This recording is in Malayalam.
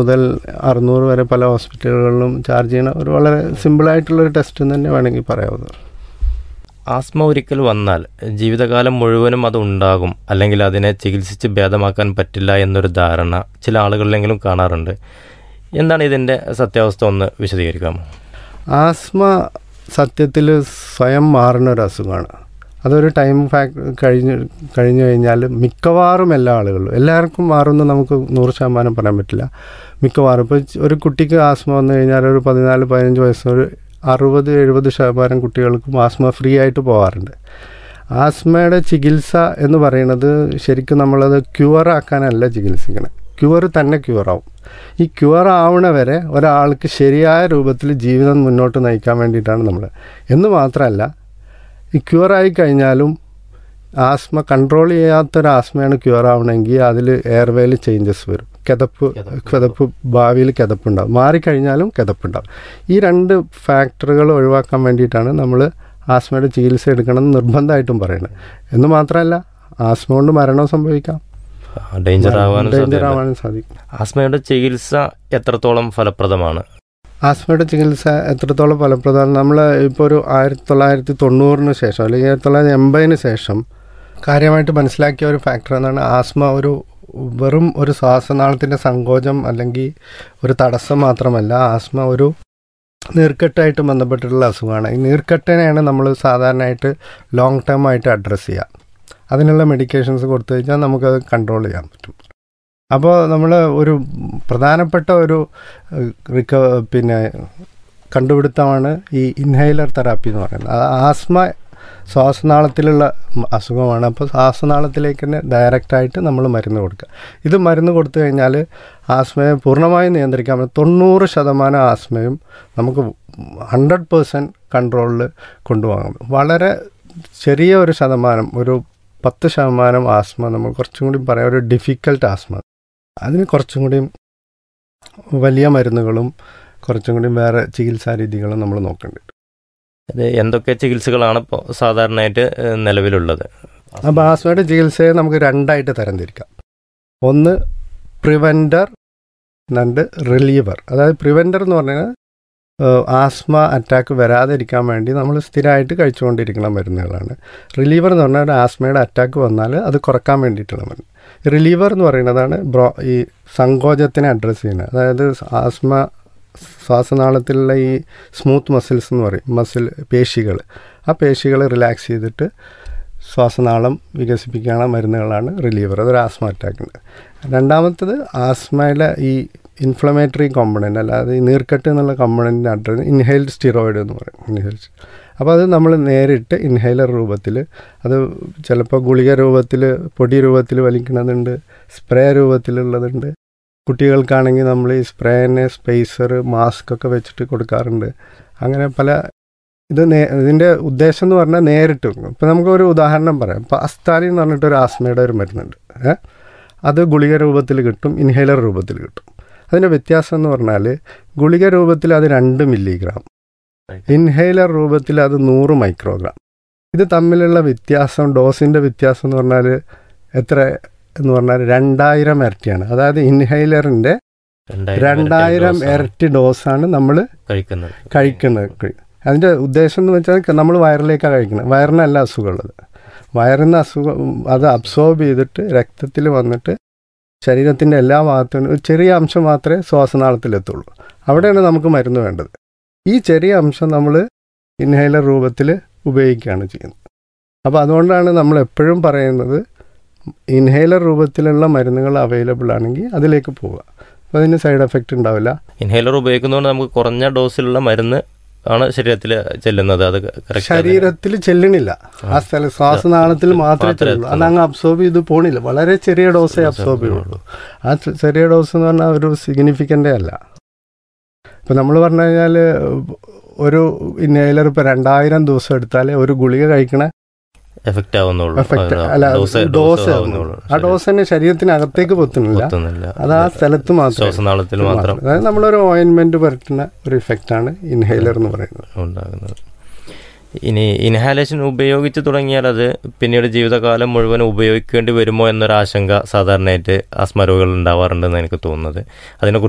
മുതൽ അറുന്നൂറ് വരെ പല ഹോസ്പിറ്റലുകളിലും ചാർജ് ചെയ്യുന്ന ഒരു വളരെ സിമ്പിളായിട്ടുള്ളൊരു ടെസ്റ്റ് എന്ന് തന്നെ വേണമെങ്കിൽ പറയാവുന്നത് ആസ്മ ഒരിക്കൽ വന്നാൽ ജീവിതകാലം മുഴുവനും അത് ഉണ്ടാകും അല്ലെങ്കിൽ അതിനെ ചികിത്സിച്ച് ഭേദമാക്കാൻ പറ്റില്ല എന്നൊരു ധാരണ ചില ആളുകളിലെങ്കിലും കാണാറുണ്ട് എന്താണ് ഇതിൻ്റെ സത്യാവസ്ഥ ഒന്ന് വിശദീകരിക്കാമോ ആസ്മ സത്യത്തിൽ സ്വയം മാറുന്ന ഒരു അസുഖമാണ് അതൊരു ടൈം ഫാക്ട് കഴിഞ്ഞ് കഴിഞ്ഞു കഴിഞ്ഞാൽ മിക്കവാറും എല്ലാ ആളുകളും എല്ലാവർക്കും മാറുമെന്ന് നമുക്ക് നൂറ് ശതമാനം പറയാൻ പറ്റില്ല മിക്കവാറും ഇപ്പോൾ ഒരു കുട്ടിക്ക് ആസ്മ വന്നു കഴിഞ്ഞാൽ ഒരു പതിനാല് പതിനഞ്ച് വയസ്സ് ഒരു അറുപത് എഴുപത് ശതമാനം കുട്ടികൾക്കും ആസ്മ ഫ്രീ ആയിട്ട് പോകാറുണ്ട് ആസ്മയുടെ ചികിത്സ എന്ന് പറയുന്നത് ശരിക്കും നമ്മളത് ക്യൂർ ആക്കാനല്ല ചികിത്സിക്കണം ക്യൂർ തന്നെ ക്യൂർ ആവും ഈ ക്യൂർ ആവണ വരെ ഒരാൾക്ക് ശരിയായ രൂപത്തിൽ ജീവിതം മുന്നോട്ട് നയിക്കാൻ വേണ്ടിയിട്ടാണ് നമ്മൾ എന്ന് മാത്രമല്ല ഈ ക്യൂർ ആയി കഴിഞ്ഞാലും ആസ്മ കൺട്രോൾ ചെയ്യാത്തൊരു ആസ്മയാണ് ക്യൂർ ആവണമെങ്കിൽ അതിൽ എയർവേയിൽ ചേഞ്ചസ് വരും കിതപ്പ് കിതപ്പ് ഭാവിയിൽ കിതപ്പുണ്ടാവും മാറിക്കഴിഞ്ഞാലും കിതപ്പുണ്ടാവും ഈ രണ്ട് ഫാക്ടറുകൾ ഒഴിവാക്കാൻ വേണ്ടിയിട്ടാണ് നമ്മൾ ആസ്മയുടെ ചികിത്സ എടുക്കണം എന്ന് നിർബന്ധമായിട്ടും പറയുന്നത് എന്ന് മാത്രമല്ല ആസ്മ കൊണ്ട് മരണവും സംഭവിക്കാം ഡേഞ്ചർ ആവാനും ഡേഞ്ചർ സാധ്യതയുണ്ട്. ആവാനും സാധിക്കും ആസ്മയുടെ ചികിത്സ എത്രത്തോളം ഫലപ്രദമാണ് ആസ്മയുടെ ചികിത്സ എത്രത്തോളം ഫലപ്രദമാണ് നമ്മൾ ഇപ്പോൾ ഒരു ആയിരത്തി തൊള്ളായിരത്തി തൊണ്ണൂറിന് ശേഷം അല്ലെങ്കിൽ ആയിരത്തി തൊള്ളായിരത്തി എൺപതിന് ശേഷം കാര്യമായിട്ട് മനസ്സിലാക്കിയ ഒരു ഫാക്ടർ എന്നാണ് ആസ്മ ഒരു വെറും ഒരു ശ്വാസനാളത്തിൻ്റെ സങ്കോചം അല്ലെങ്കിൽ ഒരു തടസ്സം മാത്രമല്ല ആസ്മ ഒരു നീർക്കെട്ടായിട്ട് ബന്ധപ്പെട്ടിട്ടുള്ള അസുഖമാണ് ഈ നീർക്കെട്ടിനെയാണ് നമ്മൾ സാധാരണയായിട്ട് ലോങ് ടേം ആയിട്ട് അഡ്രസ്സ് ചെയ്യുക അതിനുള്ള മെഡിക്കേഷൻസ് കൊടുത്തു കഴിഞ്ഞാൽ നമുക്കത് കൺട്രോൾ ചെയ്യാൻ പറ്റും അപ്പോൾ നമ്മൾ ഒരു പ്രധാനപ്പെട്ട ഒരു ഏഹ്, റിക്ക പിന്നെ കണ്ടുപിടുത്തമാണ് ഈ ഇൻഹൈലർ തെറാപ്പി എന്ന് പറയുന്നത് അത് ആസ്മ ശ്വാസനാളത്തിലുള്ള മ- അസുഖമാണ് അപ്പോൾ ശ്വാസനാളത്തിലേക്ക് തന്നെ ഡയറക്റ്റായിട്ട് നമ്മൾ മരുന്ന് കൊടുക്കുക ഇത് മരുന്ന് കൊടുത്തു കഴിഞ്ഞാൽ ആസ്മയെ പൂർണ്ണമായും നിയന്ത്രിക്കാൻ പറ്റും തൊണ്ണൂറ് ശതമാനം ആസ്മയും നമുക്ക് ഹൺഡ്രഡ് പേഴ്സൻറ്റ് കൺട്രോളിൽ കൊണ്ടുപോകാൻ പറ്റും വളരെ ചെറിയ ഒരു ശതമാനം ഒരു പത്ത് ശതമാനം ആസ്മ നമ്മൾ കുറച്ചും കൂടി പറയാം ഒരു ഡിഫിക്കൽട്ട് ആസ്മ അതിന് കുറച്ചും കൂടി വലിയ മരുന്നുകളും കുറച്ചും കൂടി വേറെ ചികിത്സാ രീതികളും നമ്മൾ നോക്കേണ്ടത് അത് എന്തൊക്കെ ചികിത്സകളാണ് ഇപ്പോൾ സാധാരണയായിട്ട് ഏഹ്, നിലവിലുള്ളത് അപ്പോൾ ആസ്മയുടെ ചികിത്സയെ നമുക്ക് രണ്ടായിട്ട് തരംതിരിക്കാം ഒന്ന് പ്രിവെൻറ്റർ രണ്ട് റിലീവർ അതായത് പ്രിവെൻറ്റർ എന്ന് പറഞ്ഞാൽ ഏഹ്, ആസ്മ അറ്റാക്ക് വരാതിരിക്കാൻ വേണ്ടി നമ്മൾ സ്ഥിരമായിട്ട് കഴിച്ചുകൊണ്ടിരിക്കുന്ന മരുന്നുകളാണ് റിലീവർ എന്ന് പറഞ്ഞാൽ ഒരു ആസ്മയുടെ അറ്റാക്ക് വന്നാൽ അത് കുറക്കാൻ വേണ്ടിയിട്ടുള്ള മരുന്ന് റിലീവർ എന്ന് പറയുന്നതാണ് ബ്രോ ഈ സങ്കോചത്തിനെ അഡ്രസ്സ് ചെയ്യുന്നത് അതായത് ആസ്മ ശ്വാസനാളത്തിലുള്ള ഈ സ്മൂത്ത് മസിൽസ് എന്ന് പറയും മസിൽ പേശികൾ ആ പേശികൾ റിലാക്സ് ചെയ്തിട്ട് ശ്വാസനാളം വികസിപ്പിക്കാനുള്ള മരുന്നുകളാണ് റിലീവർ അതൊരു ആസ്മ അറ്റാക്കിൻ്റെ രണ്ടാമത്തത് ആസ്മയുടെ ഈ ഇൻഫ്ലമേറ്ററി കോമ്പണൻ്റ് അല്ലാതെ ഈ നീർക്കെട്ട് എന്നുള്ള കോമ്പണൻറ്റിൻ്റെ അഡ്രസ് ഇൻഹെയിൽഡ് സ്റ്റിറോയിഡ് എന്ന് പറയും ഇൻഹെയിൽഡ് അപ്പോൾ അത് നമ്മൾ നേരിട്ട് ഇൻഹേലർ രൂപത്തിൽ അത് ചിലപ്പോൾ ഗുളിക രൂപത്തിൽ പൊടി രൂപത്തിൽ വലിക്കുന്നതുണ്ട് സ്പ്രേ രൂപത്തിലുള്ളതുണ്ട് കുട്ടികൾക്കാണെങ്കിൽ നമ്മൾ ഈ സ്പ്രേനെ സ്പേസർ മാസ്ക് ഒക്കെ വെച്ചിട്ട് കൊടുക്കാറുണ്ട് അങ്ങനെ പല ഇത് നേ ഇതിൻ്റെ ഉദ്ദേശം എന്ന് പറഞ്ഞാൽ നേരിട്ട് വെക്കും ഇപ്പം നമുക്കൊരു ഉദാഹരണം പറയാം ഇപ്പോൾ അസ്താലി എന്ന് പറഞ്ഞിട്ട് ഒരു ആസ്മയുടെ ഒരു മരുന്നുണ്ട് ഏ അത് ഗുളിക രൂപത്തിൽ കിട്ടും ഇൻഹേലർ രൂപത്തിൽ കിട്ടും അതിൻ്റെ വ്യത്യാസം എന്ന് പറഞ്ഞാൽ ഗുളിക രൂപത്തിൽ അത് രണ്ട് മില്ലിഗ്രാം ഇൻഹേലർ രൂപത്തിൽ അത് നൂറ് മൈക്രോഗ്രാം ഇത് തമ്മിലുള്ള വ്യത്യാസം ഡോസിൻ്റെ വ്യത്യാസം എന്ന് പറഞ്ഞാൽ എത്ര എന്ന് പറഞ്ഞാൽ രണ്ടായിരം ഇരട്ടിയാണ് അതായത് ഇൻഹേലറിൻ്റെ രണ്ടായിരം ഡോസാണ് ഇരട്ടി ഡോസാണ് നമ്മൾ കഴിക്കുന്നത് കഴിക്കുന്നത് അതിൻ്റെ ഉദ്ദേശം എന്ന് വെച്ചാൽ നമ്മൾ വയറിലേക്കാണ് കഴിക്കുന്നത് വയറിനല്ല അസുഖമുള്ളത് വയറിന് അസുഖം അത് അബ്സോർബ് ചെയ്തിട്ട് രക്തത്തിൽ വന്നിട്ട് ശരീരത്തിൻ്റെ എല്ലാ ഭാഗത്തും ഒരു ചെറിയ അംശം മാത്രമേ ശ്വാസനാളത്തിലെത്തുള്ളൂ അവിടെയാണ് നമുക്ക് മരുന്ന് വേണ്ടത് ഈ ചെറിയ അംശം നമ്മൾ ഇൻഹേലർ രൂപത്തിൽ ഉപയോഗിക്കുകയാണ് ചെയ്യുന്നത് അപ്പോൾ അതുകൊണ്ടാണ് നമ്മൾ എപ്പോഴും പറയുന്നത് ഇൻഹേലർ രൂപത്തിലുള്ള മരുന്നുകൾ അവൈലബിൾ ആണെങ്കിൽ അതിലേക്ക് പോവുക അപ്പോൾ അതിന് സൈഡ് എഫക്റ്റ് ഉണ്ടാവില്ല ഇൻഹേലർ ഉപയോഗിക്കുന്നതുകൊണ്ട് നമുക്ക് കുറഞ്ഞ ഡോസിലുള്ള മരുന്ന് ആണ് ശരീരത്തിൽ ചെല്ലുന്നത് അത് correct ആണ്. ശരീരത്തിൽ ചെല്ലണില്ല ആ സ്ഥലം ശ്വാസനാളത്തിൽ മാത്രമേ മാത്രമേ ചെല്ലുള്ളൂ അത് അങ്ങ് അബ്സോർബ് ചെയ്ത് പോണില്ല വളരെ ചെറിയ ഡോസേ അബ്സോർബ് ചെയ്യുള്ളൂ ആ ചെ- ചെറിയ ഡോസ് എന്ന് പറഞ്ഞാൽ ഒരു സിഗ്നിഫിക്കൻ്റേ അല്ല ഇപ്പം നമ്മൾ പറഞ്ഞു കഴിഞ്ഞാൽ ഒരു ഇൻഹേലർ ഇപ്പോൾ രണ്ടായിരം ദിവസം എടുത്താൽ ഒരു ഗുളിക കഴിക്കണ എഫക്റ്റ് ആവുന്നുള്ളൂ എഫക്റ്റ് ആ, അല്ല ഡോസ് ഡോസ് ആവുന്നുള്ളൂ ആ ഡോസ് തന്നെ ശരീരത്തിനകത്തേക്ക് പൊത്തുന്നില്ല എത്തുന്നില്ല. അത് ആ സ്ഥലത്ത് മാത്രമേ ശ്വാസനാളത്തിൽ മാത്രം അതായത് നമ്മളൊരു ഓയിൻമെന്റ് പരട്ടുന്ന ഒരു ഇഫക്റ്റാണ് ഇൻഹേലർ എന്ന് പറയുന്നത് ഉണ്ടാകുന്നത് ഇനി ഇൻഹാലേഷൻ ഉപയോഗിച്ച് തുടങ്ങിയാൽ അത് പിന്നീട് ജീവിതകാലം മുഴുവൻ ഉപയോഗിക്കേണ്ടി വരുമോ എന്നൊരു ആശങ്ക സാധാരണയായിട്ട് ആസ്മ രോഗികൾ ഉണ്ടാവാറുണ്ടെന്ന് എനിക്ക് തോന്നുന്നത് അതിനെക്കുറിച്ച്